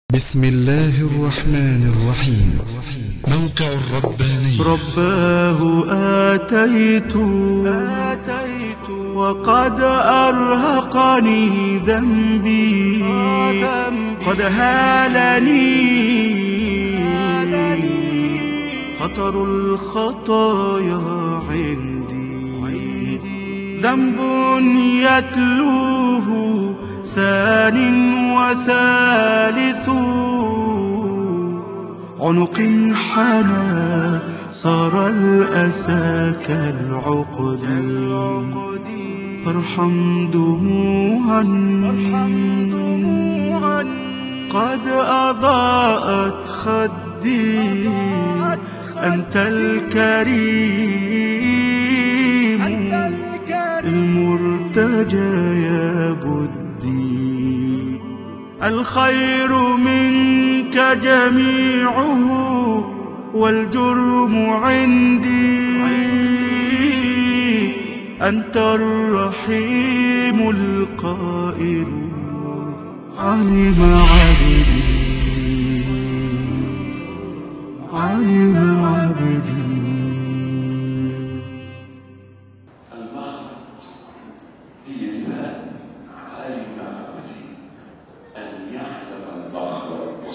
بسم الله الرحمن الرحيم موقع الرباني رباه آتيت آتيت وقد أرهقني ذنبي قد هالني خطر الخطايا عندي ذنب يتلوه ثان وثالث عنق حنى صار الأسى كالعقد فارحم دموعا قد أضاءت خدي أنت الكريم المرتجى يا بدي الخير منك جميعه والجرم عندي أنت الرحيم القائل علم عبدي علم عبدي المخرج هي ذات علم عبدي أن يعلم المخرج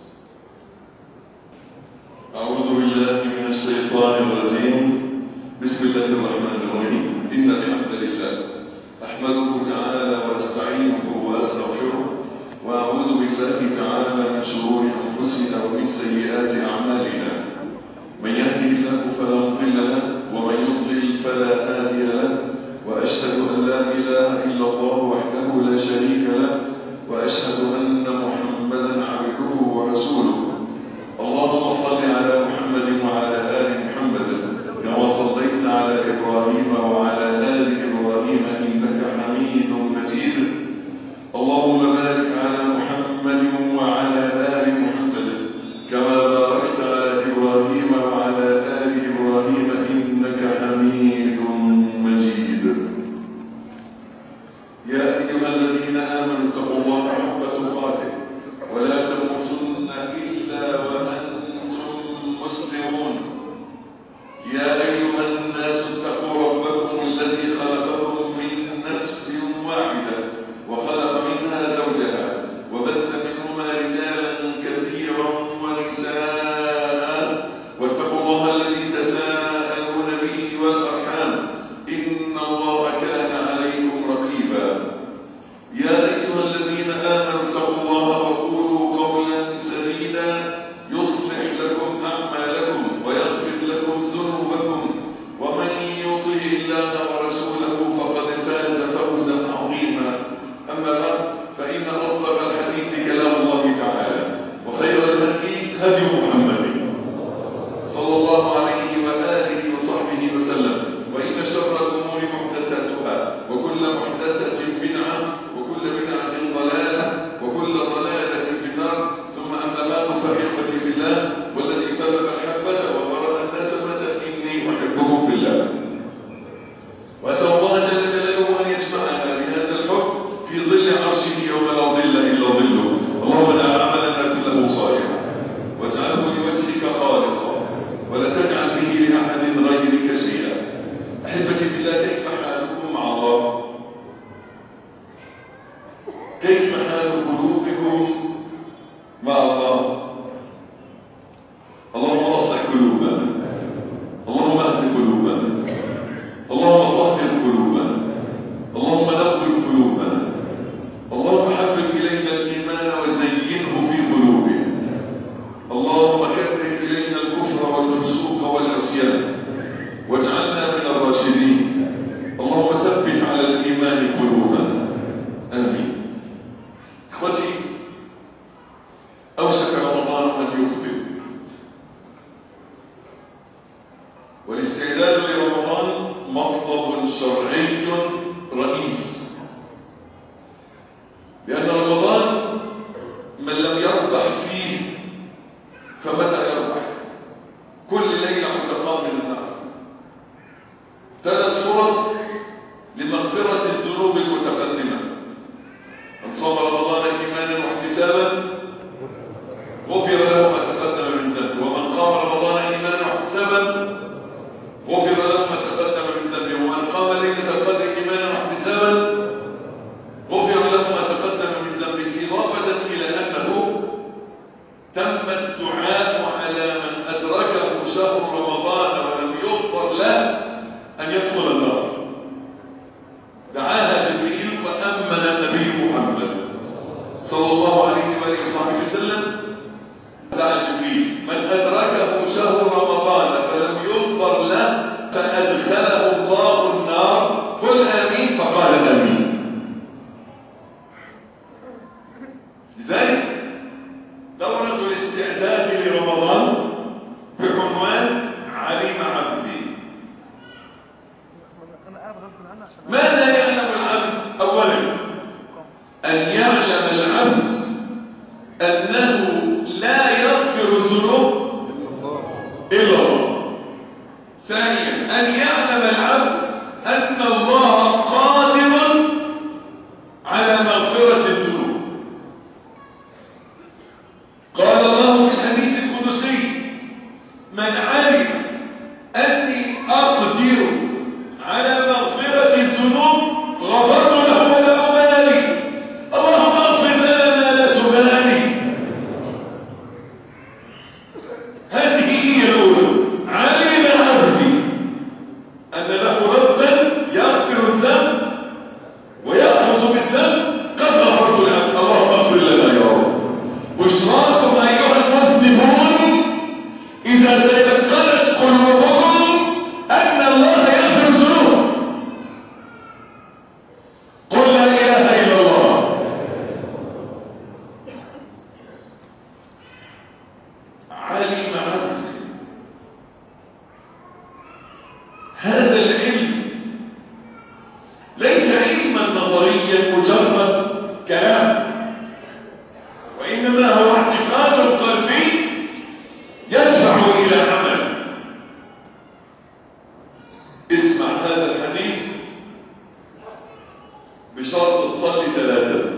أعوذ بالله من الشيطان الرجيم بسم الله الرحمن الرحيم إن الحمد لله أحمده تعالى وأستعينه وأستغفره وأعوذ بالله تعالى من شرور أنفسنا ومن سيئات أعمالنا من يهده الله فلا مضل له ومن يضلل فلا هادي له واشهد ان لا اله الا الله وحده لا شريك له واشهد ان محمدا عبده ورسوله اللهم صل على محمد وعلى ال محمد كما صليت على ابراهيم وعلى ال ابراهيم انك حميد مجيد اللهم بارك على محمد وعلى ال محمد كما باركت على ابراهيم وعلى ال ابراهيم انك حميد مجيد يا ايها الذين امنوا اتقوا الله حق تقاته ولا تموتن الا وانتم مسلمون يا ايها الناس اتقوا ربكم الذي خلقكم من نفس واحده وخلق منها زوجها وبث منهما رجالا كثيرا ونساء واتقوا الله الذي تساءلون به والارحام ان الله كان عليكم رقيبا يا ايها الذين امنوا اتقوا الله وقولوا قولا سديدا يصلح لكم اعمالكم ويغفر لكم ذنوبكم ومن يطع الله ورسوله فقد فاز فوزا عظيما اما بعد فان اصدق الحديث كلام الله تعالى وخير الهدي هدي محمد صلى الله عليه واله وصحبه وسلم وان شر الامور محدثاتها وكل محدثه بدعه وكل بدعه ضلاله وكل ضلاله في النار ثم اما بعد فاخوتي في الله والذي فرق الحبه وبرأ النسمه اني احبكم في الله واسال الله جل جلاله ان يجمعنا بهذا الحب في ظل عرشه يوم لا ظل الا ظله اللهم اجعل عملنا كله صالحا واجعله لوجهك خالصا ولا تجعل فيه لاحد غيرك شيئا احبتي في الله كيف حالكم مع الله كيف حال قلوبكم مع الله اللهم اصلح قلوبنا اللهم اهد قلوبنا اللهم طهر قلوبنا اللهم نقل قلوبنا اللهم حبب الينا الايمان وزينه في قلوبنا اللهم كره الينا الكفر والفسوق والعصيان واجعلنا من الراشدين اللهم ثبت على الايمان قلوبنا امين اخوتي اوشك رمضان ان يقبل والاستعداد لرمضان مطلب شرعي رئيس لأن رمضان من لم يربح فيه فمتى يربح كل ليلة متقام من النار ثلاث فرص لمغفرة صام رمضان ايمانا واحتسابا تم الدعاء على من أدركه شهر رمضان ولم يغفر له أن يدخل النار دعاها جبريل وأمن النبي محمد صلى الله عليه وآله وصحبه وسلم دعا جبريل من أدركه شهر رمضان فلم يغفر له فأدخله الله النار قل آمين فقال آمين لذلك دورة الاستعداد لرمضان بعنوان علم عبدي انا قاعد غصب عني عشان ماذا يعلم العبد أولا أن يعلم العبد أنه لا يغفر الذنوب إلا الله ثانيا أن يعلم العبد أن الله قادر على مغفرة الذنوب قال الله في الحديث القدسي من علم أني أقدر على مغفرة الذنوب غفرت له ولا أبالي اللهم اغفر لنا ما لا تبالي هذه هي الأولى علم عبدي أن له ربا يغفر الذنب ويأخذ بالذنب قد غفرت لك اللهم اغفر لنا يا رب بشراكم أيها المذنبون إذا تيقنت قلوبكم أن الله يغفر الذنوب قل لا إله إلا الله علم عبدي هذا العلم ليس علما نظريا مجرد كلام وإنما هو اعتقاد قلبي يدفع إلى عمل اسمع هذا الحديث بشرط تصلي ثلاثة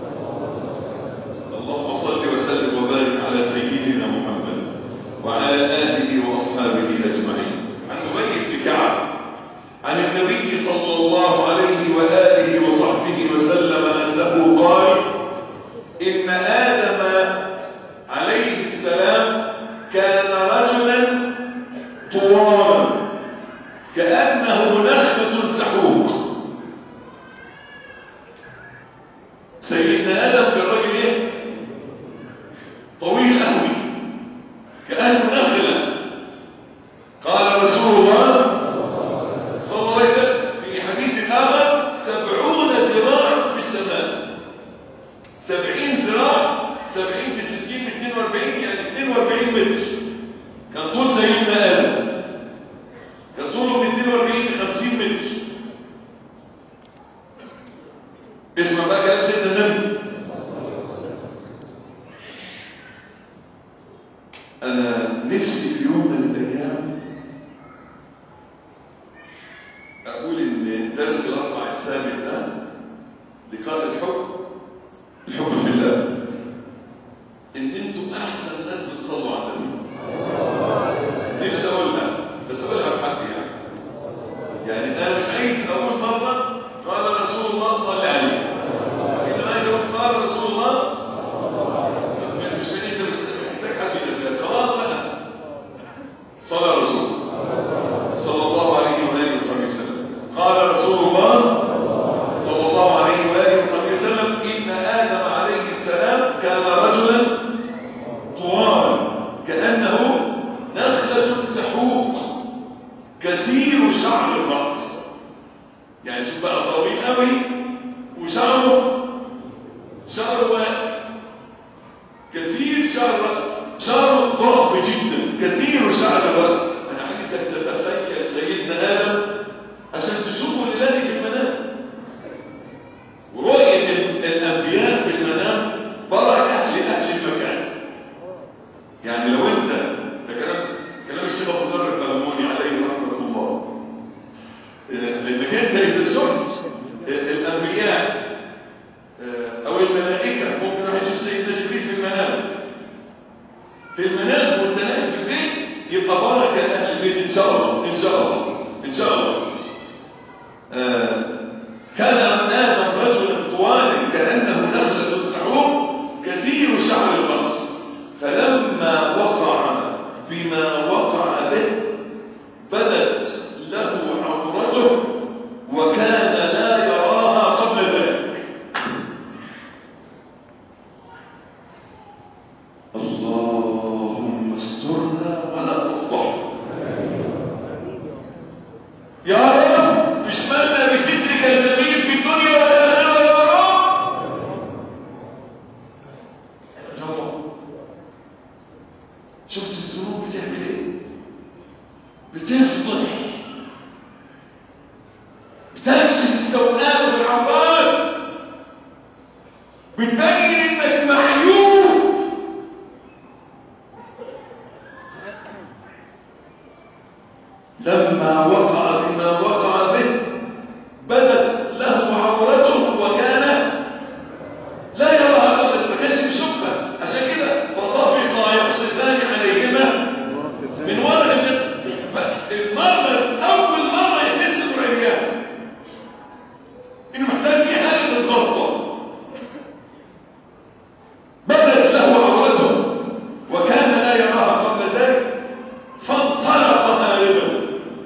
اللهم صل وسلم وبارك على سيدنا محمد وعلى آله وأصحابه أجمعين عن أبي بن كعب عن النبي صلى الله عليه وآله وصحبه وسلم أنه قال إن آدم عليه السلام كان رجلا طوالا كأنه نخلة سحوق سيدنا آدم كان راجل إيه؟ طويل قوي كأنه نخلة قال رسول الله صلى الله عليه وسلم في حديث آخر سبعون ذراعا في السماء سبعين ذراع سبعين في ستين في اثنين واربعين يعني اثنين واربعين متر كان طول سيدنا آدم كان طوله من اثنين واربعين لخمسين متر اسمع بقى كلام سيدنا النبي أنا نفسي في يوم من الأيام أقول إن درس الأربع الثامن ده لقاء الحب الحب في الله إن أنتم أحسن ناس بتصلوا على النبي نفسي أقولها بس أقولها بحق يعني يعني أنا مش عايز أقول مرة قال رسول الله صلى عليه إنما عايز أقول قال رسول الله مش أنت مش محتاج حد يقول خلاص أنا صلى الرسول صلى الله عليه وآله وصحبه وسلم قال رسول الله صلى الله عليه وآله وصحبه وسلم إن آدم عليه السلام كان رجلا طوال كأنه نخلة سحوق كثير شعر الرأس يعني شوف بقى طويل قوي وشعره شعره واقف كثير شعر شعره ضخم جدا كثير شعر الرأس أنا عايزك تتخيل سيدنا آدم عشان تشوفوا لله في المنام ورؤية الأنبياء في المنام بركة لأهل المكان يعني لو أنت ده كلام كلام الشيخ أبو ذر الفلموني عليه رحمة الله لأنك أنت إذا شفت الأنبياء أو الملائكة ممكن واحد يشوف سيدنا جبريل في المنام في المنام وأنت نايم في البيت يبقى بركة لأهل البيت إن شاء الله إن شاء الله إن شاء الله آه كان آدم رجلا طوالا كأنه نخلة سعوب كثير شعر الرأس فلما وقع بما وقع به بدت له عورته وكان لا يراها قبل ذلك اللهم استرنا ولا تفضحنا يا رب اشملنا بسترك الجميل في الدنيا والآخرة يا رب يا رب شفت الذنوب بتعمل ايه بتفضح بتكشف السوءات والعورات بتبين انك معيوب لما وقع بما وقع به بدت له عورته وكان لا يراها قبل ما كانش بيشوفها عشان كده فطفقا يقصدان عليهما من ورق الجنة المرة أول مرة يكتسب عريان إنه محتاج في حالة الضغطة بدت له عورته وكان لا يراها قبل ذلك فانطلق هاربا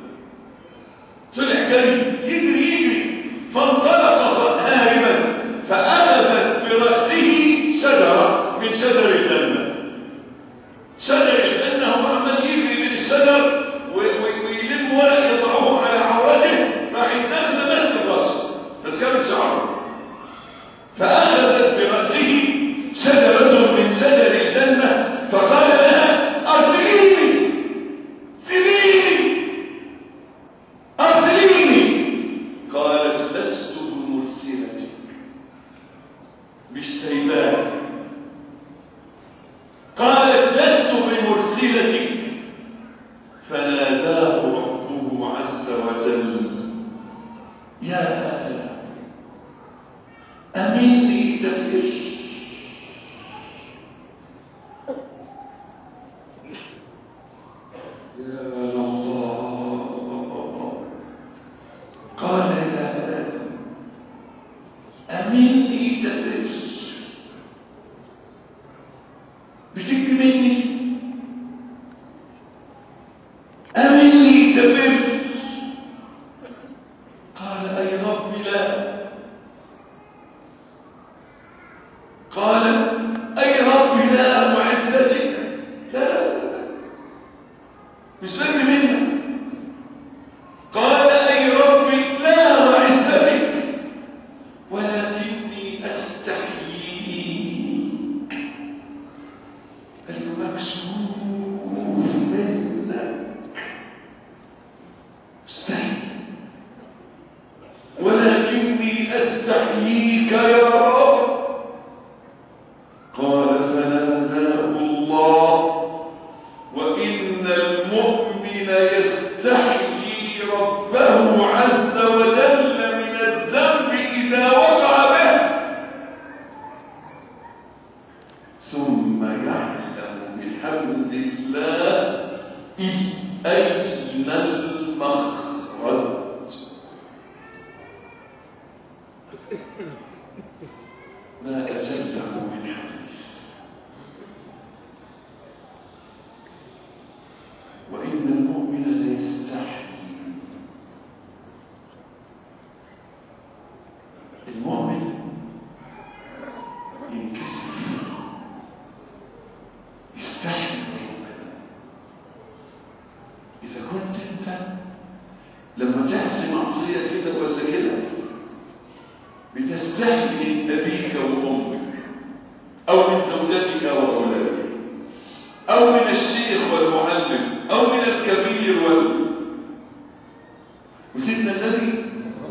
طلع جري يجري يجري فانطلق هاربا فأخذت برأسه شجرة من شجر الجنة شجر الجنة هو عمال يجري من الشجر و- و- ويلم ورق يضعه على عورته راح يتاخد ماسك راسه بس كانت شعره فأخذت برأسه شجرة من شجر الجنة فقال لها أرسليني سليني أرسليني قالت لست بمرسلتك مش سيباك قالت لست بمرسلتك فناداه ربه عز وجل يا آدم أمني تفر يا الله قال يا آدم أمني تفر بتجري مني أمني تفر قال أي رب لا قال أي رب لا وعزتك لا مش فاهم منك قال أي رب لا وعزتك ولكني أستحييك قال له مكسوف منك استحي ولكني أستحييك يا رب قال فناداه الله وإن المؤمن يستحيي ربه عز وجل من الذنب إذا وقع به ثم يعلم بحمد الله أين المخرج ما أجله من حديث وإن المؤمن ليستحي المؤمن ينكسر يستحي من ربنا إذا كنت أنت لما تعصي معصية كده ولا كده بتستحي من أبيك وأمك أو من زوجتك وأولادك أو من الشيخ والمعلم أو من الكبير وال وسيدنا النبي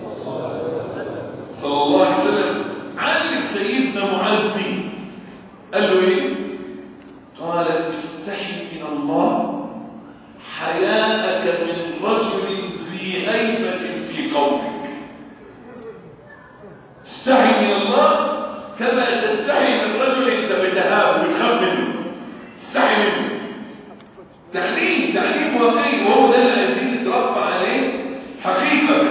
صلى الله عليه وسلم علم سيدنا معاذ دي قال له ايه قال استحي من الله حياءك من رجل ذي هيبة في قومك استحي من الله كما تستحي من رجل انت بتهاب وتخاف منه استحي منه تعليم تعليم واقعي وهو ده اللي عايزين نتربى عليه حقيقة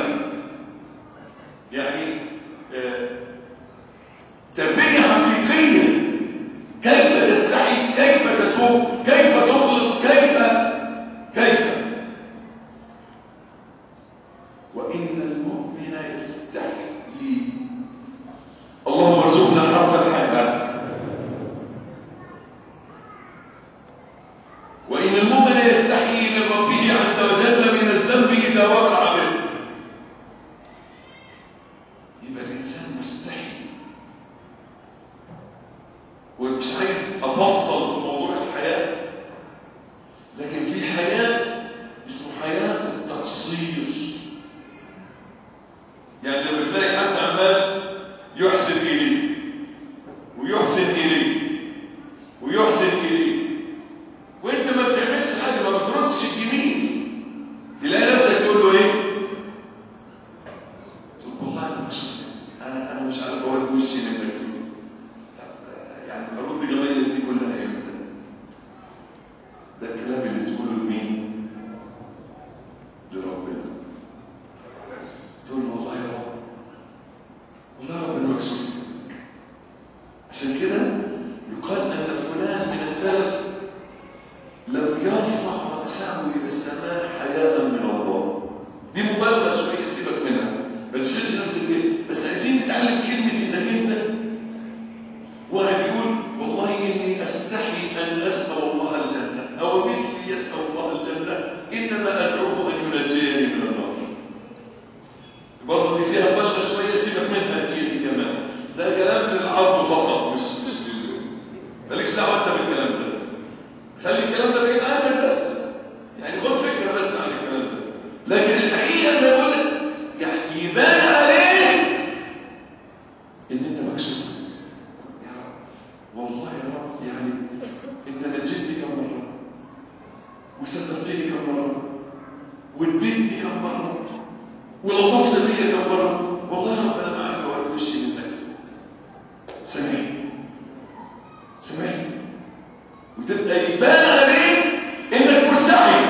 يعني آه، تربية حقيقية كيف تستحي كيف تزكو كيف تخلص كيف كيف وإن المؤمن يستحيي اللهم ارزقنا حرف الحياة وإن المؤمن يستحيي من ربه عز وجل من الذنب إذا وقع به يبقى الإنسان مستحي ومش عايز أفصل في موضوع الحياة لكن في حياة اسمه حياة التقصير يعني لما تلاقي حد عمال يحسن إليه ويحسن إليه ويحسن إليه وانت ما بتعملش حاجة ما بتردش الجميل تلاقي نفسك تقول له ايه تقول والله انا مش انا انا مش عارف اقول وشي لما فيه طب يعني ارد جرايد دي كلها امتى ده الكلام اللي تقوله لمين لربنا تقول له والله يا رب والله ربنا مكسوف عشان كده يقال ان فلان من السلف لم يرفع رأسه إلى السماء حياء من الله دي مبالغة شوية سيبك منها ما تشغلش نفسك بيها بس عايزين نتعلم كلمة انك انت واحد يقول والله اني استحي ان اسال الله الجنة او مثلي يسال الله الجنة انما ادعوه ان ينجيني من النار برضه دي فيها مبالغة شوية سيبك منها هي دي كمان ده كلام للعرض فقط مش مش لل- مالكش دعوة انت بالكلام ده خلي الكلام ده بعيد عنك بس يعني خد فكره بس عن الكلام ده لكن الحقيقه اللي بقول لك يعني يبان عليه ان انت مكسوف يا رب والله يا رب يعني انت نجيتني كم مره وسترتني كم مره واديتني كم مره ولطفت بيا كم مره والله يا رب انا ما عارف اوري وشي منك سامحني سامحني وتبقى يبان عليك انك مستحي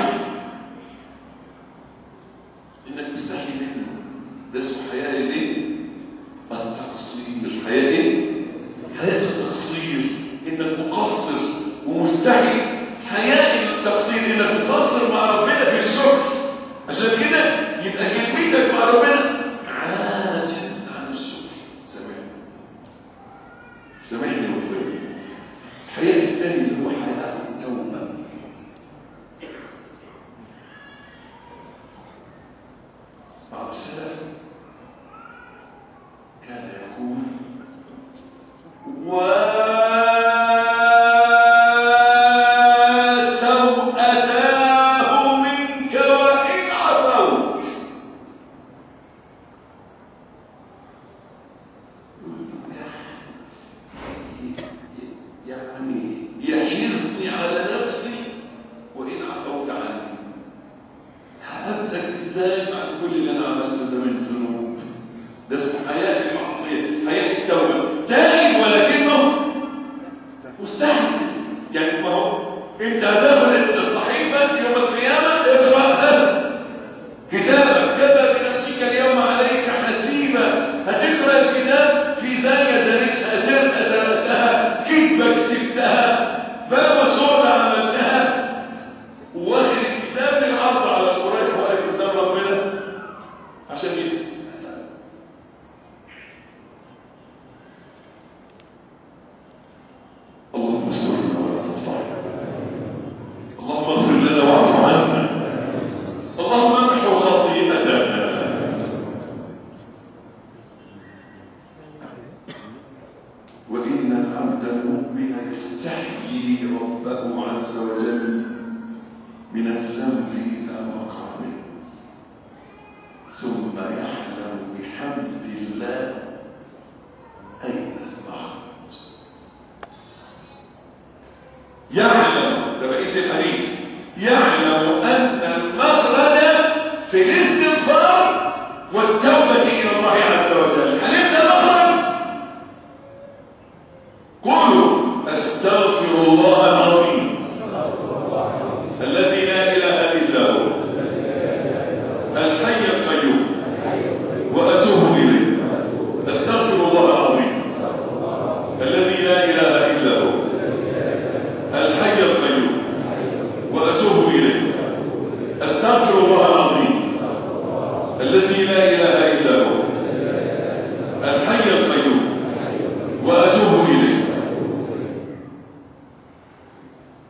انك مستحي منه ده اسمه حياء الايه التقصير حياء ايه حياء التقصير انك مقصر ومستحي حياء التقصير انك مقصر مع ربنا في الشكر عشان كده يبقى كلمتك مع ربنا عاجز عن الشكر سامحني سامحني واغفر لي الحياء الثاني اللي هو حياء التوبة بعض السلف كان يقول وسوءتاه منك وإن عفوت يعني يحزني على نفسي وإن عفوت عني هقابلك ازاي بعد كل اللي انا عملته ده من ذنوب ده اسمه حياء المعصيه حياء التوبه تائب ولكنه مستحيل يعني ما هو انت هتاخد الصحيفه يوم القيامه اقراها كتابك كتب بنفسك اليوم عليك حسيبا هتقرا الكتاب في زانيه زنتها سرقه سرقتها كذبه كتبتها بلوى سودة عملتها واخد الكتاب للعرض على القرآن واقف قدام ربنا عشان يسأل اللهم استرنا ولا تفضحنا اللهم اغفر لنا واعف عنا اللهم امحو خطيئتنا وإن العبد المؤمن يستحيي ربه عز وجل من الذنب إذا وقع منه ثم يحلم بحمد الله أين المخرج يعلم ده بقية الحديث يعلم أن المخرج في الاستغفار والتوبة إلى الله عز وجل علمت المخرج قولوا استغفر الله العظيم الذي لا اله الا هو الحي القيوم واتوب اليه استغفر الله العظيم الذي لا اله الا هو الحي القيوم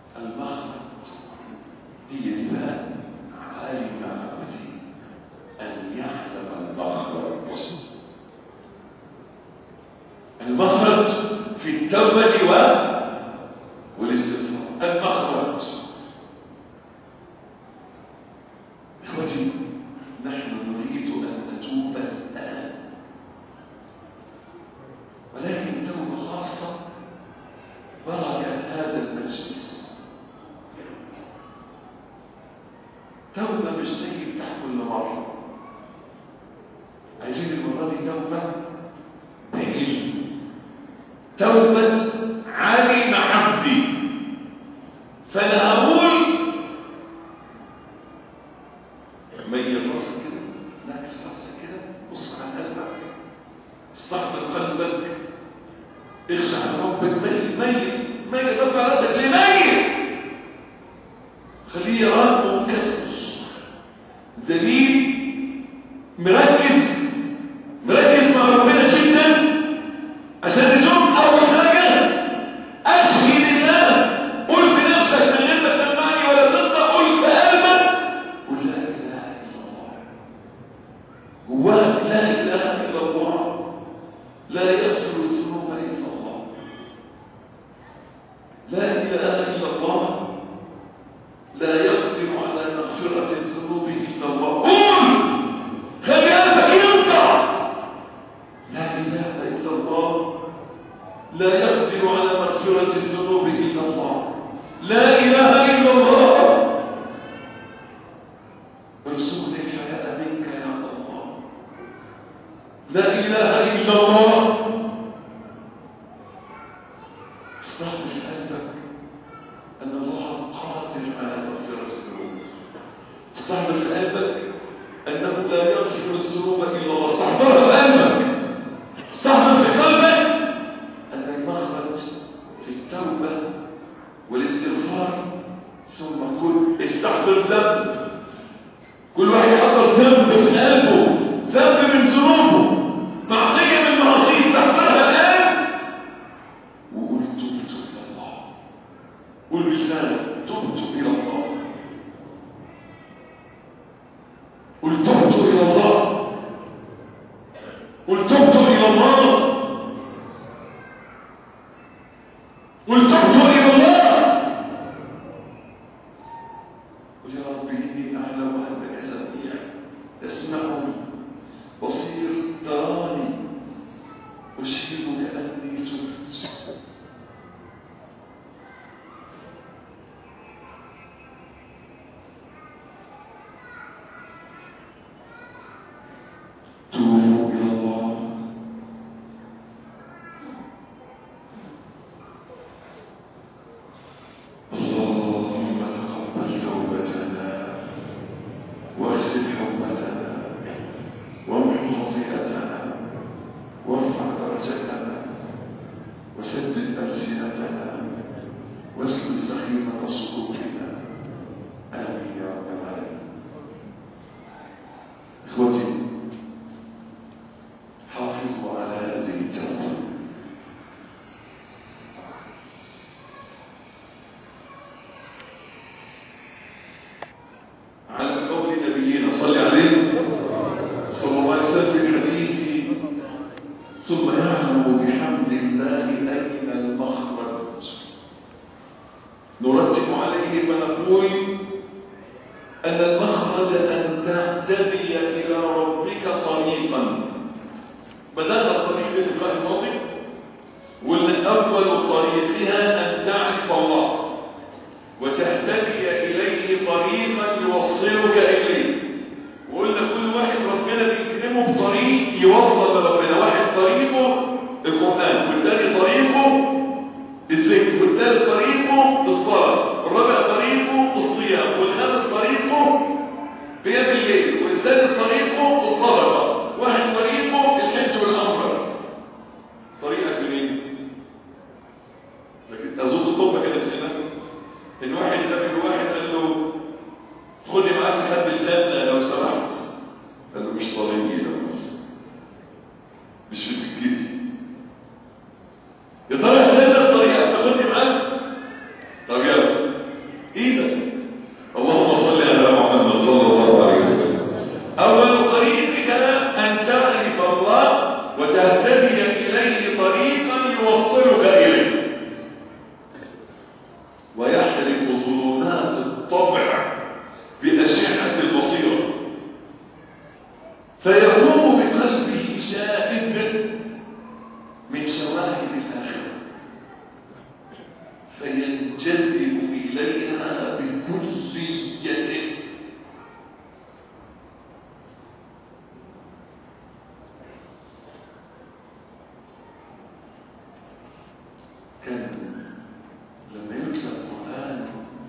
المخرج هي دي بقى علم عبدي أن يعلم المخرج المخرج في التوبة و والاستغفار المخرج إخوتي نحن نريد أن نتوب الآن ولكن توبة خاصة بركة هذا المجلس توبة مش زي بتاع كل مرة عايزين المرة دي توبة بعلم توبة علم عبدي فأنا هقول ميل راسك كده نعكس راسك كده بص على قلبك استحضر قلبك اخشع لربك ميل ميل ميل رفع راسك لميل خليه يراك منكسر دليل مركز مركز مع ربنا جدا عشان تشوف اول حاجه اشهد الله قول في نفسك من غير ما تسمعني ولا تنطق قول في قلبك قل لا اله الا الله جواك لا اله الا الله لا يغفر الذنوب الا الله لا اله الا الله لا يقدر على مغفرة الذنوب إلا الله قول خلي قلبك ينطع لا إله إلا الله لا يقدر على مغفرة الذنوب إلا الله لا إله إلا الله ارزقني الحياة منك يا الله لا إله إلا الله استحضر في قلبك أن الله قادر على مغفرة الذنوب استحضر في قلبك أنه لا يغفر الذنوب إلا الله استحضرها في قلبك استحضر في قلبك أن المخرج في التوبة والاستغفار ثم كل استحضر ذنب كل واحد يحضر ذنب في قلبه ذنب من ذنوبه معصية من معاصيه استحضرها الآن وقول تبت إلى الله قول بلسانك تبت إلى الله قل تبت إلى الله قل تبت إلى الله قل تبت إلى الله قل يا رب إني أعلم أنك سميع تسمعني بصير تراني أشهدك أني تبت توبوا إلى الله اللهم تقبل توبتنا واغسل حوبتنا وامحو خطيئتنا وارفع درجتنا وسدد ألسنتنا واسلل سخيمة صدورنا آمين يا رب العالمين إخوتي حافظوا على هذه التوبة على قول نبينا صلى عليه صلى الله عليه وسلم في حديثه ثم يعلم بحمد الله أين المخرج نرتب عليه فنقول أن المخرج أن تهتدي إلى ربك طريقا بدأنا الطريق في اللقاء الماضي وأن أول طريقها أن تعرف الله وتهتدي إليه طريقا يوصلك إليه وقلنا كل واحد ربنا بيكرمه بطريق يوصل لربنا واحد طريقه القرآن والتاني طريقه الذكر والثالث طريقه الصلاة والرابع طريقه الصيام والخامس طريقه قيام الليل والسادس طريقه الصدقة واحد طريقه الحج والأمر طريقك منين؟ لكن أظن الطبة كانت هنا إن واحد قابل واحد قال له خدني معاك لحد الجنة لو سمحت قال له مش طريقي يا بس مش في سكتي يا ترى الجنة في طريقك تاخدني معاك طب يلا إذا اللهم صل على محمد صلى الله عليه وسلم أول طريقك أن تعرف الله وتهتدي إليه طريقا يوصلك إليه ويحرق ظلمات الطبع بأشعة البصيرة فيقوم بقلبه شاهد من شواهد الآخرة فينجذب إليها بكليته كان لما يتلى القرآن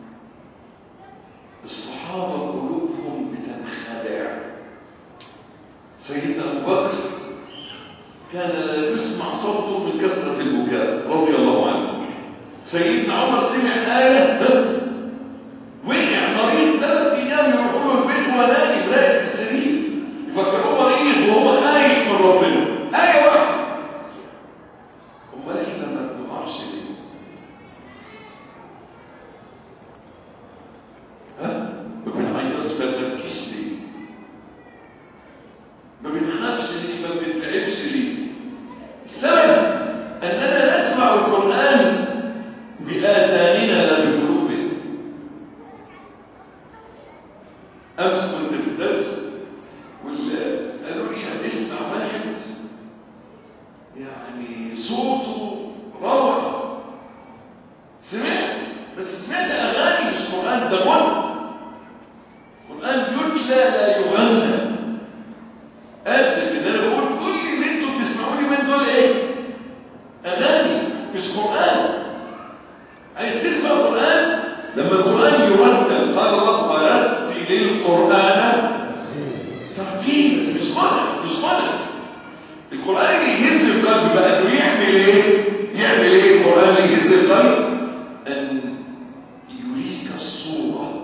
الصحابة قلوبهم بتنخدع سيدنا أبو بكر كان لا يسمع صوته من كثرة البكاء رضي الله عنه سيدنا عمر سمع آية وقع مريض ثلاث أيام يروحوا له البيت وهو نايم راقد في السرير يفكروه مريض وهو خايف من ربنا آية واحدة أمال إحنا ما بنقعش ليه؟ ها؟ ما بنعيطش ما بنبكيش ليه؟ ما بنخافش ليه؟ ما بنترعبش ليه؟ السبب أننا نسمع القرآن بآذاننا لا بقلوبنا أمس كنت في الدرس وال- قالوا لي هتسمع واحد يعني صوته روعة سمعت بس سمعت أغاني مش قرآن ده غنى قرآن يتلى لا يغنى آسف إن أنا بقول كل اللي أنتوا بتسمعوني من دول إيه؟ أغاني مش قرآن عايز تسمع قرآن لما القرآن يرتل قال الله ورتل القرآن ترتيلا مش غنى مش غنى القرآن اللي يهز القلب بقى انه يعمل ايه؟ يعمل ايه القرآن اللي يهز القلب؟ ان يريك الصورة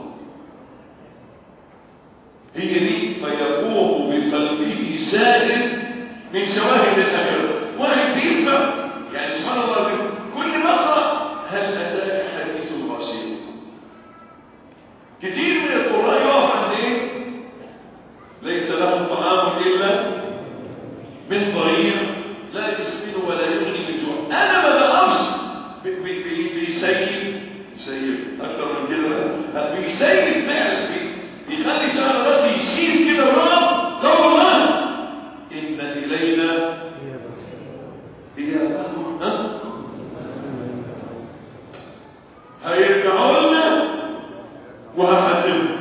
هي دي فيقوم بقلبه شاهد من شواهد الآخرة واحد بيسمع يعني سبحان الله العظيم كل ما اقرا هل اتاك حديث الغاشية كتير من القراء يقف عند ايه؟ ليس لهم طعام الا من ضريع لا يسمن ولا يغني من جوع انا ما بقفش بي- بي- بي- بيسيب يسيب اكتر من كده لا، بيسيب فعلا بي- بيخلي شعر راسي يشيل كده ويقف طب الله ان الينا ايابهم ها هيرجعوا لنا وهحاسبهم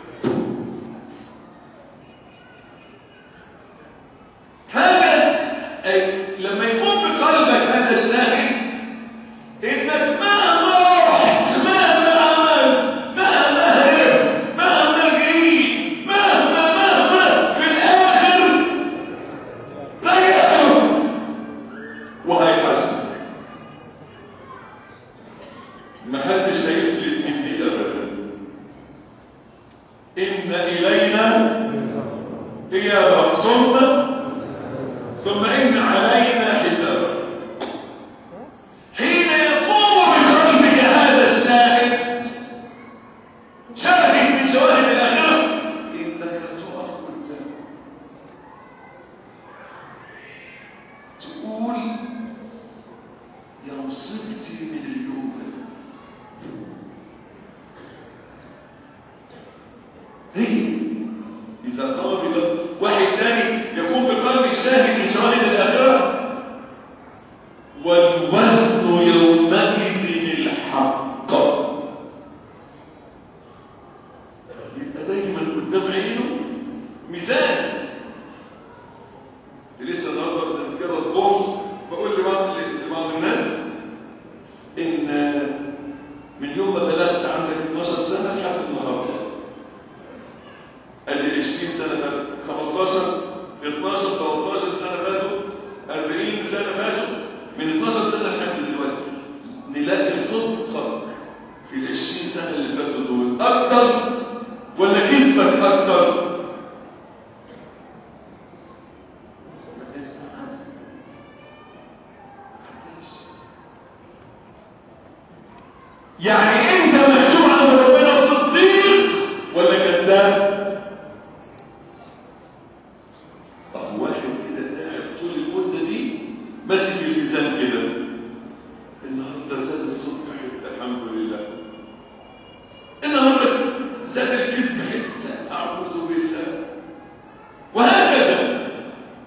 حاجة أي لما يكون في قلبك هذا الشاهد إنك مهما رحت مهما عملت مهما هربت مهما جريت مهما مهما في الآخر ضيعته وهيحاسبك محدش هيفلت من دي أبدا إن إلينا إيابهم ثم ثم إن علينا حسابا حين يقوم بقلبك هذا الشاهد شاهد من شواهد الآخرة إنك تقف قدامه تقول يا مصيبتي من اليوم هي إذا قام بقلب واحد تاني يقوم بقلب شاهد من شواهد الآخرة والوزن يومئذ الحق يبقى دايما قدام عينه ميزان لسه النهارده في تذكره الظهر بقول لبعض لبعض الناس ان من يوم ما بلغت عندك 12 سنه لحد النهارده ادي 20 سنه فاتوا 15 12 13 سنه فاتوا 40 سنه فاتوا من 12 سنه لحد دلوقتي نلاقي صدقك في ال 20 سنه اللي فاتوا دول اكتر ولا كذبك اكتر؟ يعني انت مكتوب عند ربنا زاد الجسم حته اعوذ بالله وهكذا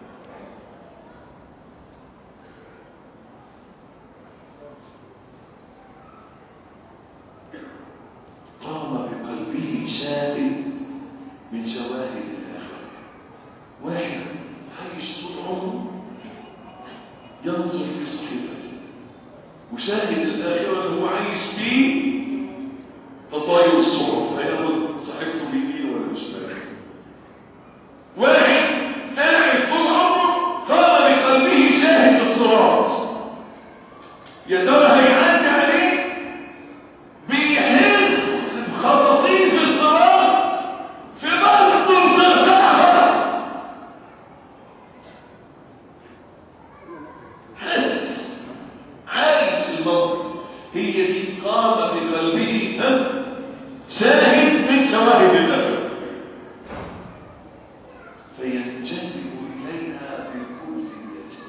قام بقلبه شاهد من شواهد الآخرة واحد عايش طول عمره ينظر في صحيفته وشاهد الآخرة اللي هو عايش فيه تطاير الصور هياخد صحيفته بيمين ولا بشمال واحد قاعد طول عمره قام بقلبه شاهد الصراط يا ترى هيعدي عليه بيحس بخطاطيف الصراط في بطنه بترتعها حاسس عايش الموقف هي دي قام بقلبه ها؟ شاهد من شواهد الأمر فينجذب إليها بكليته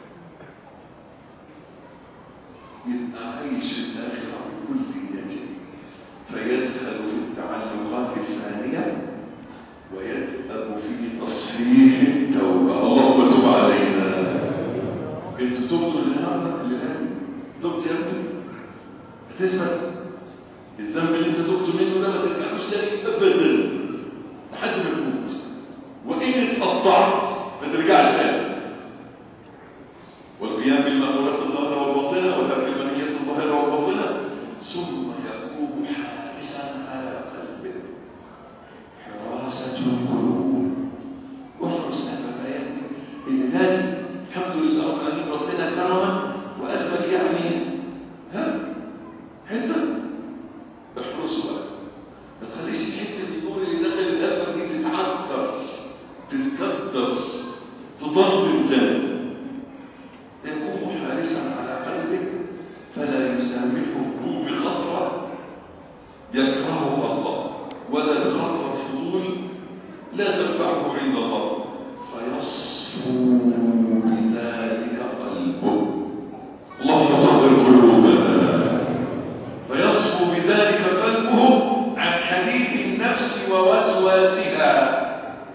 يبقى عايش الآخرة بكليته فيزهد في التعلقات الفانية ويذهب في تصحيح التوبة اللهم تب علينا انتوا تبتوا للنهارده للآن تبت يا ابني هتثبت الذنب اللي انت تبت منه ده ما ترجعوش تاني ابدا لحد ما تموت وان اتقطعت ما ترجعش تاني والقيام بالمأمورات الظاهرة والباطنة وترك المنهيات الظاهرة والباطنة ثم يكون حارسا على قلبه حراسة القلوب واحرس أمام آياتك إن نادي الحمد لله رب العالمين ربنا كرمك وقلبك يعني ها حتة احرسه بقى ما تخليش حتة النور اللي داخل القلب دي تتعكر تتكدر تضلم تاني يكون حارسا على قلبه فلا يسامحه بخطرة يكرهه الله ولا بخطرة فضول لا تنفعه عند الله فيصفو بذلك قلبه اللهم طهر قلوبنا فيصفو بذلك قلبه عن حديث النفس ووسواسها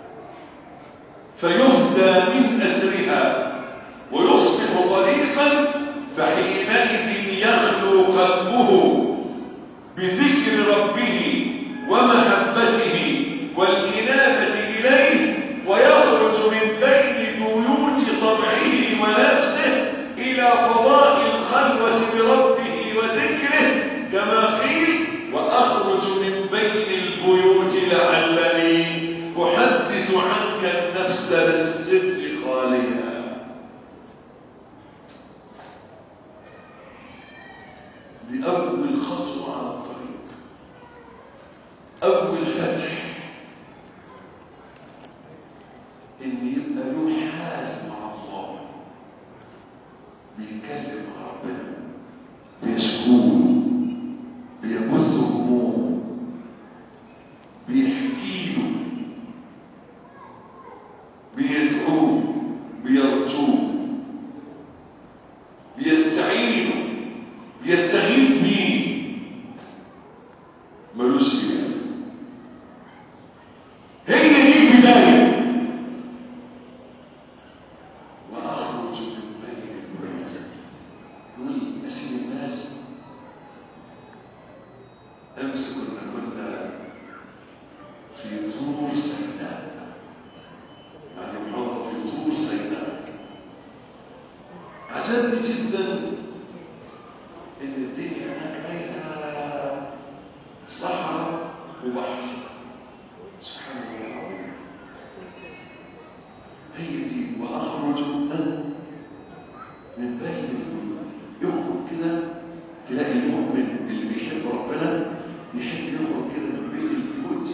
فيهدى من أسرها ويصبح طريقا فحينئذ يخلو قلبه بذكر ربه ومحبته والإنابة إليه ويخرج من بين بيوت طبعه ونفسه إلى فضاء الخلوة بربه وذكره كما قيل وأخرج من بين البيوت لعلني أحدث عنك النفس بالصدق خاليا دي أول خطوة على الطريق أول فتح إن يبقى له حال مع الله بيتكلم مع ربنا بيشكوه بيبث همومه بيحكي له بيدعوه بيرجوه بيستعينه بيستغيث بيه ملوش فيها هي دي البداية وأخرج من بين البيوت يقول أسير الناس أمس كنا كنا في طور سيناء بعد محاضرة في طور سيناء عجبني جدا ان الدنيا هناك بينها صحراء وبحر سبحان الله العظيم هي دي واخرج من من بين البيوت يخرج كده تلاقي المؤمن اللي بيحب ربنا يحب يخرج كده من بين البيوت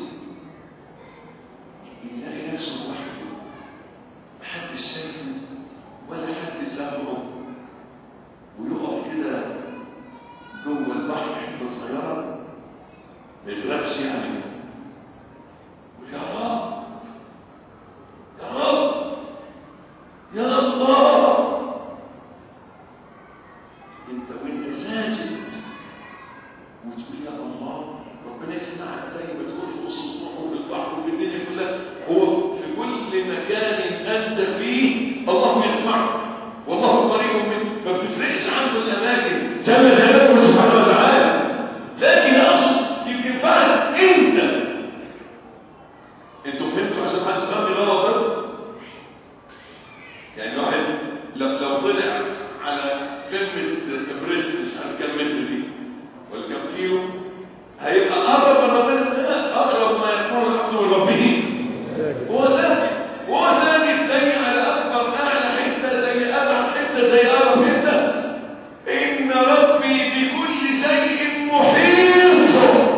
يلاقي نفسه لوحده محدش شايفه ولا حد سامعه ويقف كده جوه البحر حته صغيره ما يغرقش يعني ويا رب يا رب يا الله انت وانت ساجد وتقول يا الله ربنا يسمعك زي ما تقول في السطوح وفي البحر وفي الدنيا كلها هو في كل مكان انت فيه الله يسمعك والله قريب منك ما بتفرقش عنه الاماكن جل جلاله سبحانه وتعالى لكن اقصد دي بتنفعك انت انتوا فهمتوا عشان ما حدش فهمني غلط بس يعني واحد لو لو طلع على قمه ابريست مش عارف كام متر دي ولا كام كيلو هيبقى اقرب من ربنا اقرب ما يكون العبد من ربه هو ساكت هو ساكت زي على اكبر اعلى حته زي ابعد حته زي اقرب حته ان ربي بكل شيء محيط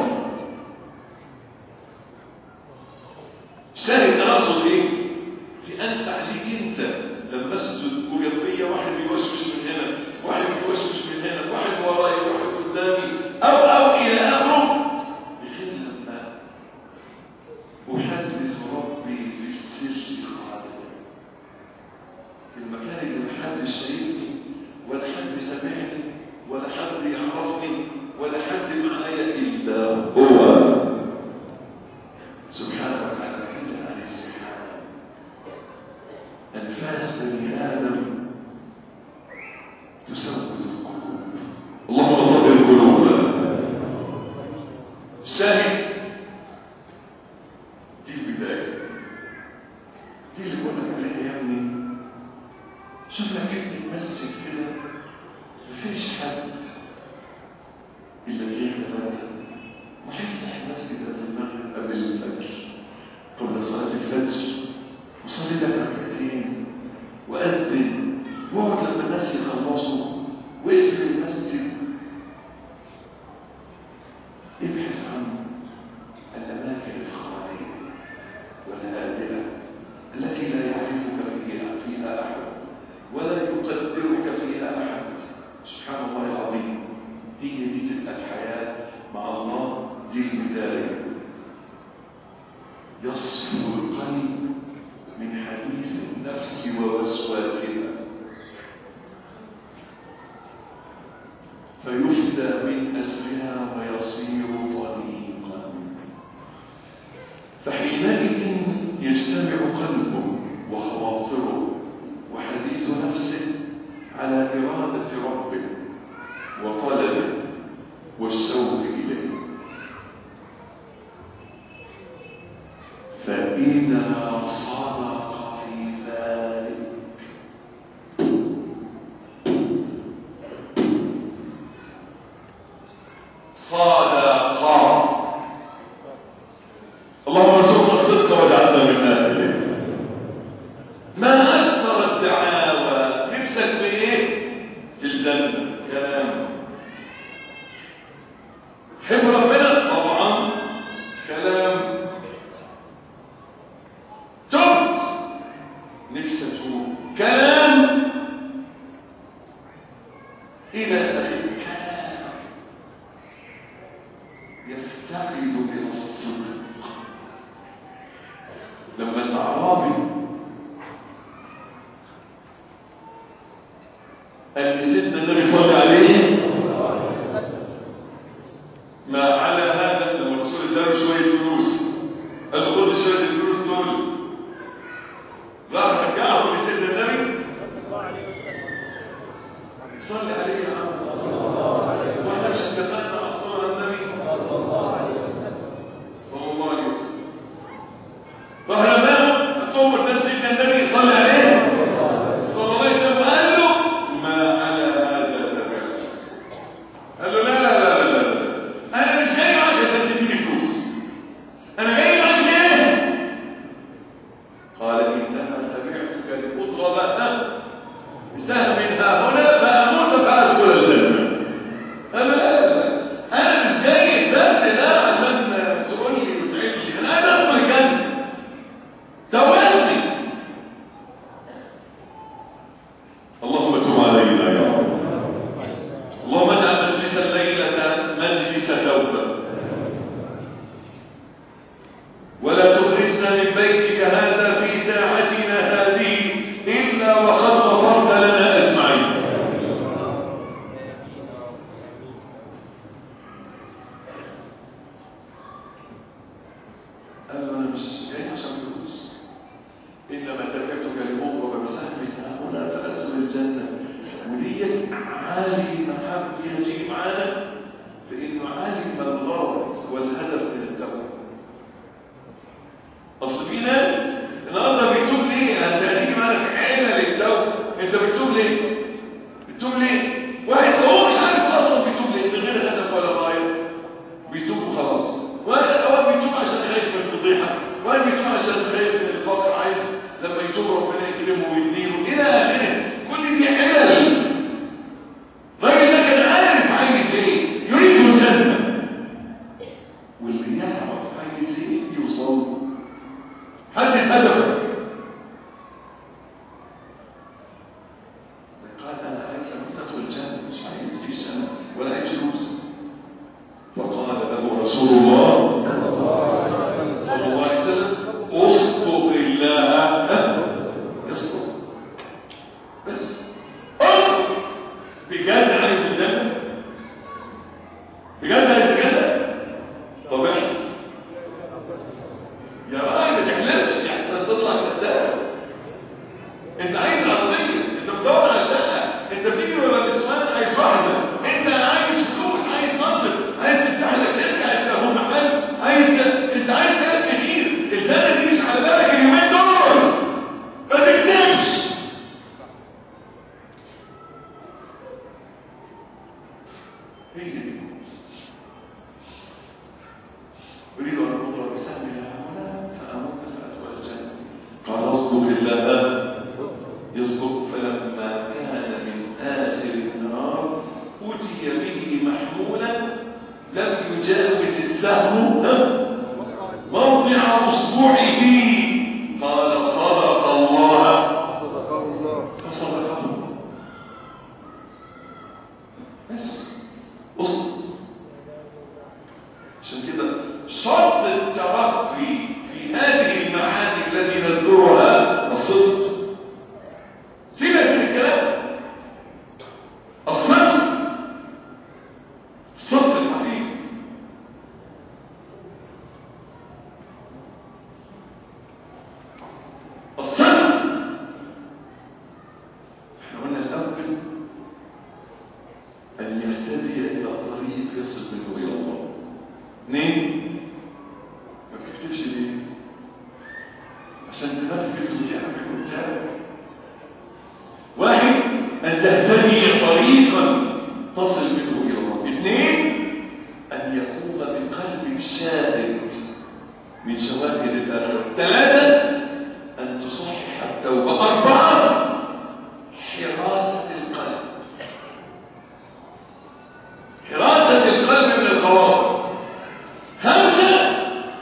شاهد انا اقصد ايه؟ دي انفع ليك انت لما اسجد وجنبيا واحد بيوشوش من هنا واحد بيوشوش من هنا واحد ورايا واحد قدامي او او الى اخره بخير لما احدث ربي في السر خالدا في المكان اللي محدش شايفني ولا حد سامعني ولا حد يعرفني ولا حد معايا الا هو سبحانه وتعالى بعيدا عن الاستحاله انفاس بني ادم تسود القلوب اللهم طهر القلوب الشاهد دي البدايه دي اللي بقول لك عليها يا ابني شوف لك انت المسجد كده مفيش حد الا غير ثلاثه وهيفتح المسجد قبل المغرب قبل الفجر قبل صلاه الفجر وصلي لك ركعتين وأذن واقعد لما الناس يخلصوا واقفل المسجد ابحث عن الأماكن الخالية والهادئة التي لا يعرفك فيها فيها أحد ولا يقدرك فيها أحد سبحان الله العظيم هي دي تبقى الحياة مع الله دي البداية يصفو القلب من حديث النفس ووسواسها فيفدى من أسرها ويصير طريقا فحينئذ يجتمع قلبه وخواطره وحديث نفسه على إرادة ربه وطلبه والشوق إليه فإذا صدق في ذلك صدق اللهم ارزقنا الصدق واجعلنا من اهله ما اكثر الدعاوى نفسك بايه في الجنه كلام تحب ربنا طبعا كلام تبت نفسك تتوب كلام الى اخره كلام يفتقد الى الصدق لما الاعرابي قال لسيدنا النبي صلى الله عليه ما على هذا لما الرسول اداله شويه فلوس قال له خد شويه الفلوس دول راح رجعهم لسيدنا النبي صلي عليه يا عم واحنا مش اتفقنا مع الصلاه على النبي صلى الله عليه وسلم راح رماهم حطهم قدام سيدنا النبي صلى عليه صلى الله عليه وسلم قال له ما على هذا تبعت قال له لا لا لا لا لا انا مش جاي معاك عشان تديني فلوس انا جاي معاك ليه قال انما تبعتك لاضرب بسهم ها هنا فاموت فادخل قال له انا مش جاي عشان فلوس انما تركتك لاخرج بسهم هنا فادخل الجنه ودي عالي محبتي هتيجي معانا فانه علم الغرض والهدف من التوبه اصل في ناس النهارده بيتوب ليه؟ انت هتيجي معانا في عيله للتوبه انت بتتوب ليه؟ بتتوب ليه؟ واحد هو مش عارف اصلا بيتوب ليه من غير هدف ولا غايه بيتوب وخلاص واحد اول بيتوب عشان خايف من الفضيحه واحد بيتوب عشان خايف من الفقر عايز لما يتوب ربنا يكرمه ويديله الى اخره كل دي حلل الراجل ده كان عارف عايز ايه يريد الجنه واللي يعرف عايز ايه يوصل له حدد هدفك قال انا عايز ادخل الجنه مش عايز فيش انا ولا عايز فلوس فقال له رسول الله صلى الله عليه وسلم اصدق الله يصدق بس اصدق بجد عايز الجنه بجد عايز الجنه طب احنا يا راجل ما تحلمش يعني انت تطلع كذاب انت عايز عربيه انت بتدور على شقه انت بتجري ورا النسوان عايز واحده انت عايز فلوس عايز منصب عايز تفتح لك شركه عايز تاخد محل عايز انت عايز كلام كتير الجنه دي مش على بالك اليومين دول ما تكذبش هي دي أريد أن أضرب بسهم هنا فأموت فأدخل الجنة قال اصدق الله يصدق فلما كان من آخر النار أتي به محمولا لم يجاوز السهم ها؟ موضع أصبعه قال صدق الله صدقه الله فصدقه بس اصدق عشان كده شرط الترقي في هذه المعاني التي نذكرها الصدق سيبك من الكلام الصدق الصدق الحقيقي الصدق احنا قلنا الاول ان يهتدي الى طريق يصل منه الى الله اثنين ما بتكتبش ليه عشان تنفذ وتعمل وتعمل واحد ان تهتدي طريقا تصل منه الى الله اثنين ان يقوم بقلب شاهد من شواهد الاخره ثلاثه ان تصحح التوبه اربعه حراسه القلب حراسه القلب من الخواطر خمسه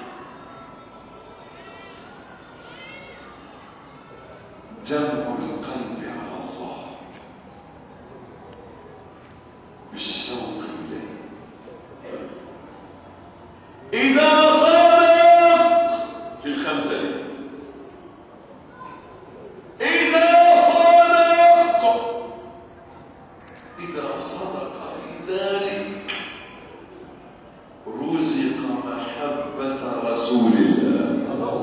جمع القلب على الله بالشوق إليه إذا صدق في الخمسة دي إذا صدق إذا صدق في ذلك رزق محبة رسول الله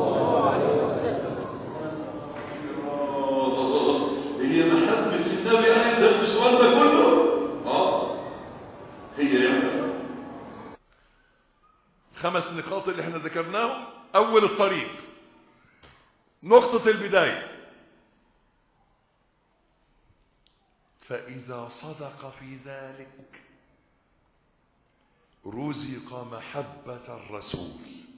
هي محبة النبي عايزة المشوار ده كله اه هي يعني خمس نقاط اللي احنا ذكرناهم اول الطريق نقطة البداية فإذا صدق في ذلك رزق محبة الرسول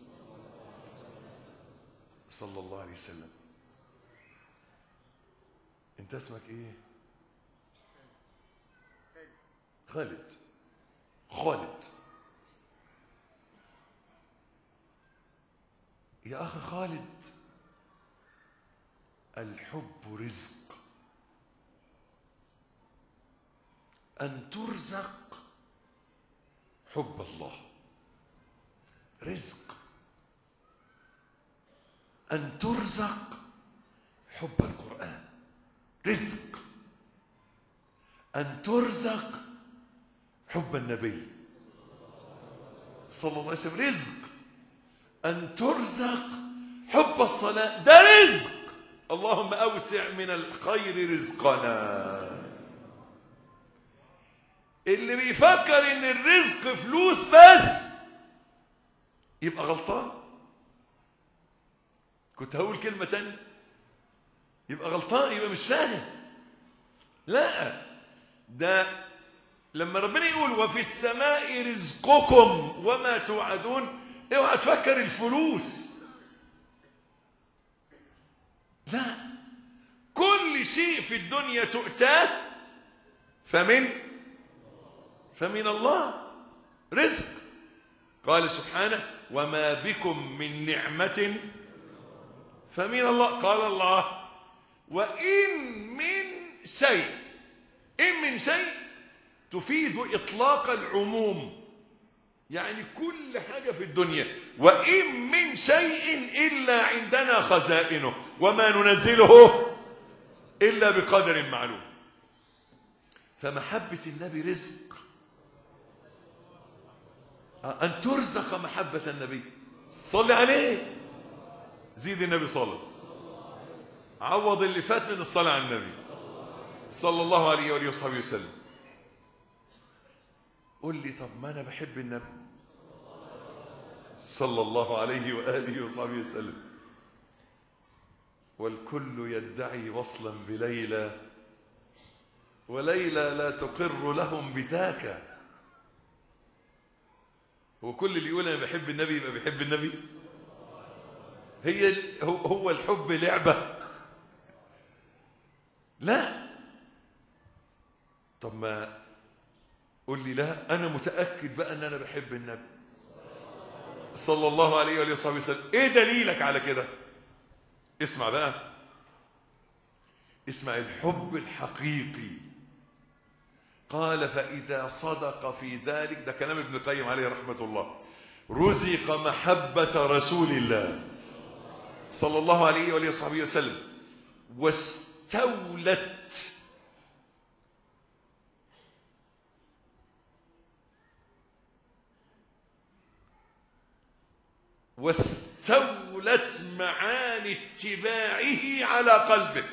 صلى الله عليه وسلم انت اسمك ايه خالد خالد يا اخي خالد الحب رزق ان ترزق حب الله رزق ان ترزق حب القران رزق ان ترزق حب النبي صلى الله عليه وسلم رزق أن ترزق حب الصلاة ده رزق اللهم أوسع من الخير رزقنا اللي بيفكر ان الرزق فلوس بس يبقى غلطان كنت هقول كلمة تانية يبقى غلطان يبقى مش فاهم لا ده لما ربنا يقول وفي السماء رزقكم وما توعدون اوعى تفكر الفلوس لا كل شيء في الدنيا تؤتاه فمن فمن الله رزق قال سبحانه وما بكم من نعمة فمن الله قال الله وإن من شيء إن من شيء تفيد إطلاق العموم يعني كل حاجة في الدنيا وإن من شيء إلا عندنا خزائنه وما ننزله إلا بقدر معلوم فمحبة النبي رزق أن ترزق محبة النبي صل عليه زيد النبي صلى عوض اللي فات من الصلاة على النبي صلى الله عليه وآله وصحبه وسلم قل لي طب ما أنا بحب النبي صلى الله عليه وآله وصحبه وسلم والكل يدعي وصلا بليلى وليلى لا تقر لهم بذاك هو كل اللي يقول انا بحب النبي يبقى بيحب النبي هي هو هو الحب لعبه لا طب ما قول لي لا انا متاكد بقى ان انا بحب النبي صلى الله عليه واله وصحبه وسلم ايه دليلك على كده اسمع بقى اسمع الحب الحقيقي قال فإذا صدق في ذلك ده كلام ابن القيم عليه رحمة الله رزق محبة رسول الله صلى الله عليه وآله وصحبه وسلم واستولت واستولت معاني اتباعه على قلبه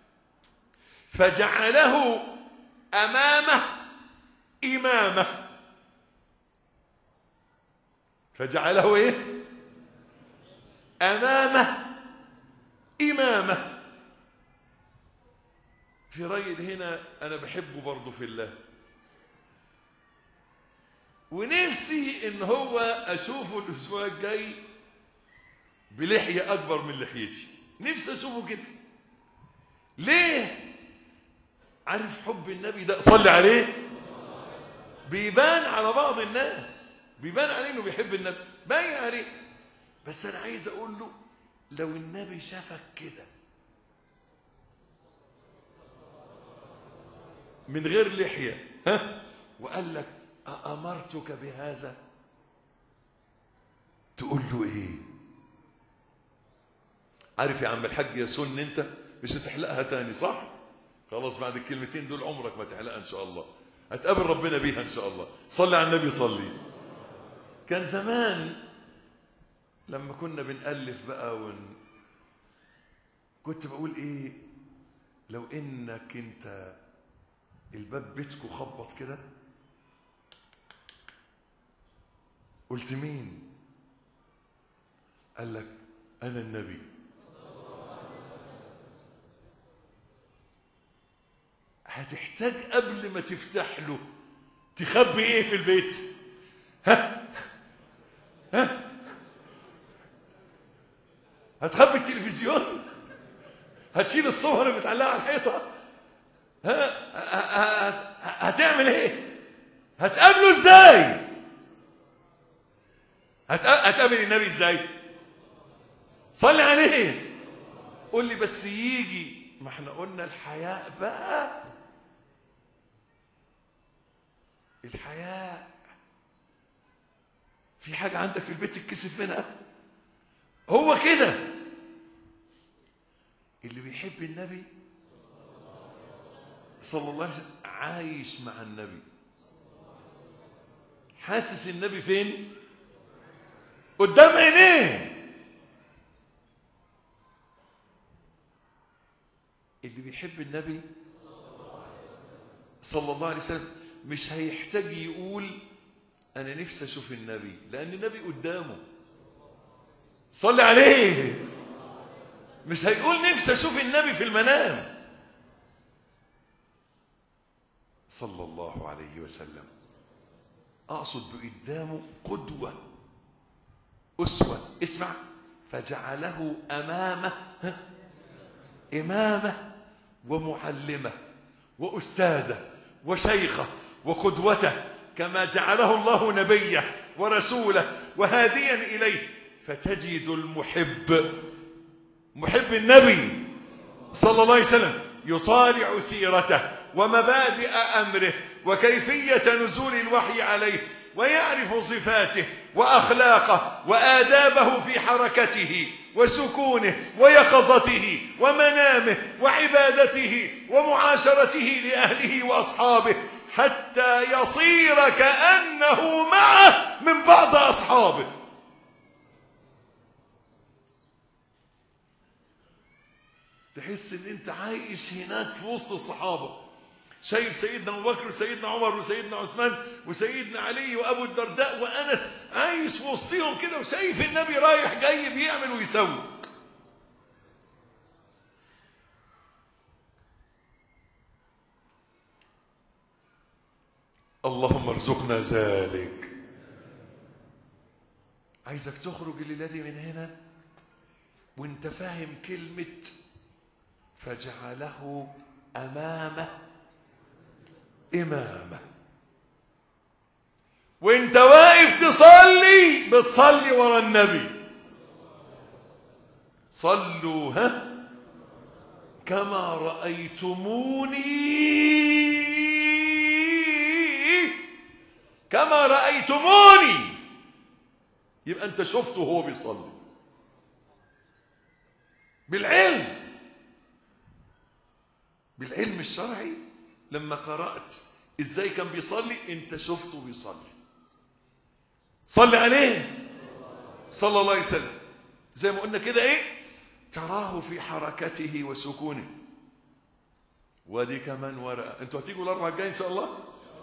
فجعله أمامه إمامه فجعله إيه أمامه إمامه في راجل هنا أنا بحبه برضه في الله ونفسي إن هو أشوفه الأسبوع الجاي بلحية أكبر من لحيتي نفسي أشوفه كده ليه عارف حب النبي ده صلي عليه بيبان على بعض الناس بيبان عليه انه بيحب النبي باين عليه بس انا عايز اقول له لو النبي شافك كده من غير لحيه ها وقال لك أأمرتك بهذا تقول له ايه عارف يا عم الحاج يا سن انت مش هتحلقها تاني صح خلاص بعد الكلمتين دول عمرك ما تحلقها ان شاء الله هتقابل ربنا بيها ان شاء الله صلي على النبي صلي كان زمان لما كنا بنألف بقى ون... كنت بقول ايه لو انك انت الباب بيتكو خبط كده قلت مين قال لك انا النبي هتحتاج قبل ما تفتح له تخبي ايه في البيت ها ها هتخبي التلفزيون هتشيل الصور اللي متعلقه على الحيطه ها هتعمل ايه هتقابله ازاي هتقابل النبي ازاي صلي عليه قول لي بس يجي ما احنا قلنا الحياء بقى الحياء في حاجة عندك في البيت تتكسف منها هو كده اللي بيحب النبي صلى الله عليه وسلم عايش مع النبي حاسس النبي فين قدام عينيه اللي بيحب النبي صلى الله عليه وسلم مش هيحتاج يقول انا نفسي اشوف النبي لان النبي قدامه صلي عليه مش هيقول نفسي اشوف النبي في المنام صلى الله عليه وسلم اقصد بقدامه قدوه اسوه اسمع فجعله امامه ها؟ امامه ومعلمه واستاذه وشيخه وقدوته كما جعله الله نبيه ورسوله وهاديا اليه فتجد المحب محب النبي صلى الله عليه وسلم يطالع سيرته ومبادئ امره وكيفيه نزول الوحي عليه ويعرف صفاته واخلاقه وادابه في حركته وسكونه ويقظته ومنامه وعبادته ومعاشرته لاهله واصحابه حتى يصير كانه معه من بعض اصحابه تحس ان انت عايش هناك في وسط الصحابه شايف سيدنا ابو بكر وسيدنا عمر وسيدنا عثمان وسيدنا علي وابو الدرداء وانس عايش في وسطهم كده وشايف النبي رايح جاي بيعمل ويسوي اللهم ارزقنا ذلك عايزك تخرج الليله دي من هنا وانت فاهم كلمه فجعله امامه امامه وانت واقف تصلي بتصلي ورا النبي صلوا ها كما رايتموني كما رايتموني يبقى انت شفته وهو بيصلي بالعلم بالعلم الشرعي لما قرأت ازاي كان بيصلي انت شفته بيصلي صلي عليه صلى الله عليه وسلم زي ما قلنا كده ايه تراه في حركته وسكونه ودي كمان ورقه انتوا هتيجوا الاربعه الجاي ان شاء الله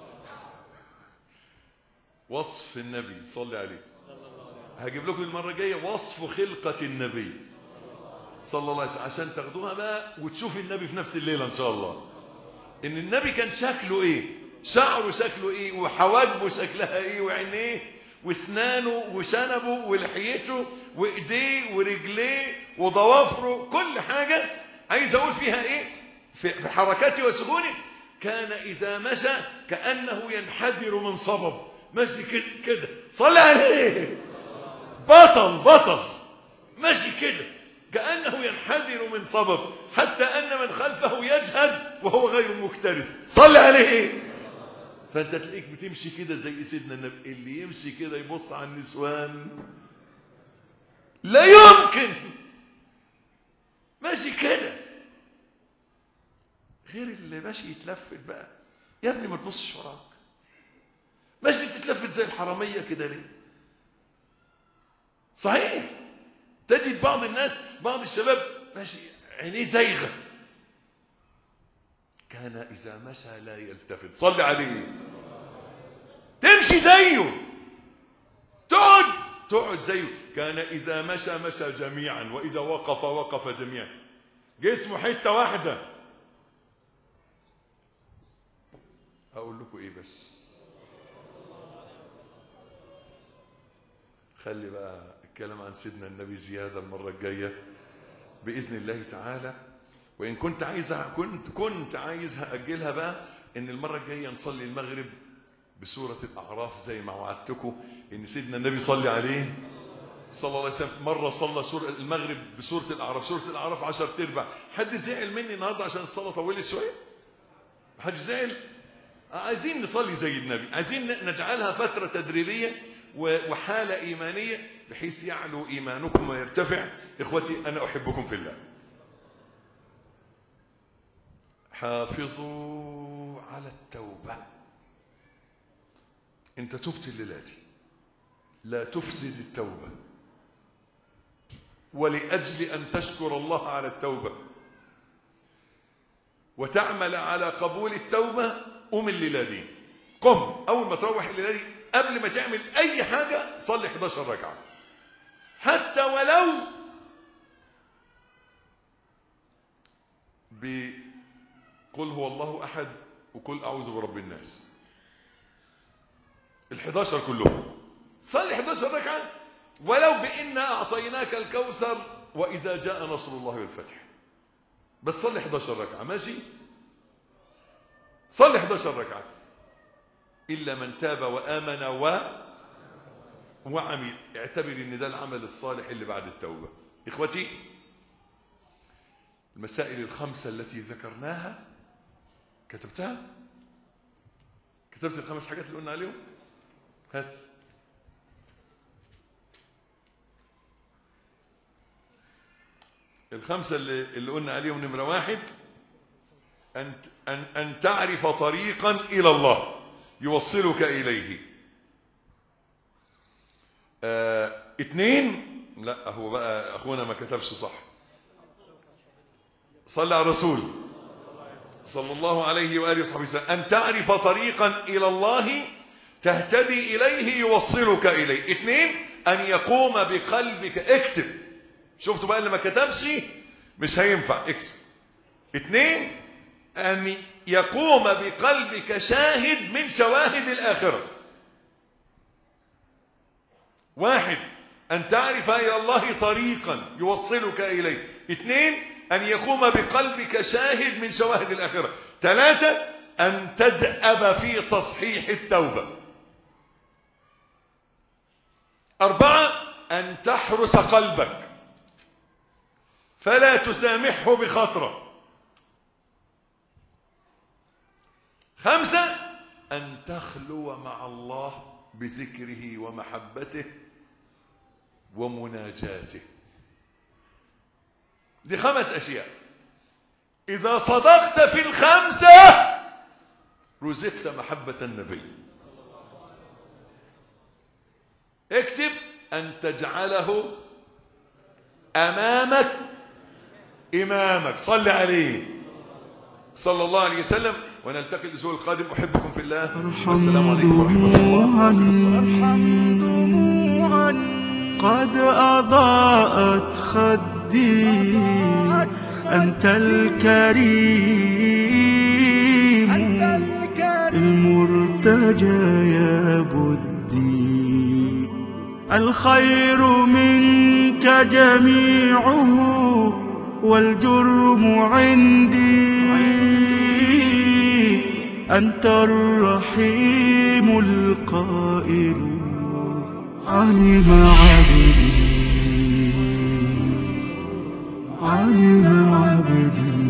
وصف النبي صلي عليه هجيب لكم المره الجايه وصف خلقه النبي صلى الله عليه وسلم عشان تاخدوها بقى وتشوفي النبي في نفس الليله ان شاء الله ان النبي كان شكله ايه شعره شكله ايه وحواجبه شكلها ايه وعينيه واسنانه وشنبه ولحيته وايديه ورجليه وضوافره كل حاجه عايز اقول فيها ايه في في حركاته وسكونه كان اذا مشى كانه ينحدر من صبب ماشي كده كده صلي عليه بطل بطل ماشي كده كأنه ينحدر من صبب حتى أن من خلفه يجهد وهو غير مكترث صلي عليه فأنت تلاقيك بتمشي كده زي سيدنا النبي اللي يمشي كده يبص على النسوان لا يمكن ماشي كده غير اللي ماشي يتلفت بقى يا ابني ما تبصش وراك ماشي تتلفت زي الحرامية كده ليه صحيح تجد بعض الناس بعض الشباب ماشي عينيه زيغه كان اذا مشى لا يلتفت صلي عليه تمشي زيه تقعد تقعد زيه كان اذا مشى مشى جميعا واذا وقف وقف جميعا جسمه حته واحده اقول لكم ايه بس خلي بقى الكلام عن سيدنا النبي زيادة المرة الجاية بإذن الله تعالى وإن كنت عايزها كنت كنت عايزها أجلها بقى إن المرة الجاية نصلي المغرب بسورة الأعراف زي ما وعدتكم إن سيدنا النبي صلى عليه صلى الله عليه وسلم مرة صلى سورة المغرب بسورة الأعراف سورة الأعراف عشر تربع حد زعل مني النهاردة عشان الصلاة طولت شوية حد زعل عايزين نصلي زي النبي عايزين نجعلها فترة تدريبية وحالة إيمانية بحيث يعلو إيمانكم ويرتفع إخوتي أنا أحبكم في الله حافظوا على التوبة أنت تبت الليلة دي لا تفسد التوبة ولأجل أن تشكر الله على التوبة وتعمل على قبول التوبة قم الليلة دي قم أول ما تروح الليلة دي قبل ما تعمل أي حاجة صلي 11 ركعة حتى ولو بقل هو الله أحد وقل أعوذ برب الناس ال 11 كلهم صلي 11 ركعة ولو بإنا أعطيناك الكوثر وإذا جاء نصر الله والفتح بس صلي 11 ركعة ماشي صلي 11 ركعة إلا من تاب وآمن و وعمل اعتبر ان ده العمل الصالح اللي بعد التوبة إخوتي المسائل الخمسة التي ذكرناها كتبتها كتبت الخمس حاجات اللي قلنا عليهم هات الخمسة اللي, اللي قلنا عليهم نمرة واحد أن, أن, أن تعرف طريقا إلى الله يوصلك إليه آه اثنين لا هو بقى أخونا ما كتبش صح صلى على الرسول صلى الله عليه وآله وصحبه وسلم أن تعرف طريقا إلى الله تهتدي إليه يوصلك إليه اثنين أن يقوم بقلبك اكتب شفتوا بقى اللي ما كتبش مش هينفع اكتب اثنين أن يقوم بقلبك شاهد من شواهد الآخرة واحد أن تعرف إلى الله طريقا يوصلك إليه اثنين أن يقوم بقلبك شاهد من شواهد الآخرة ثلاثة أن تدأب في تصحيح التوبة أربعة أن تحرس قلبك فلا تسامحه بخطره خمسة أن تخلو مع الله بذكره ومحبته ومناجاته دي خمس أشياء إذا صدقت في الخمسة رزقت محبة النبي اكتب أن تجعله أمامك إمامك صل عليه صلى الله عليه وسلم ونلتقي الأسبوع القادم أحبكم في الله والسلام عليكم ورحمة الله وبركاته ارحم دموعا قد أضاءت خدي أنت الكريم المرتجى يا بدي الخير منك جميعه والجرم عندي أنت الرحيم القائل علم عبدي علم عبدي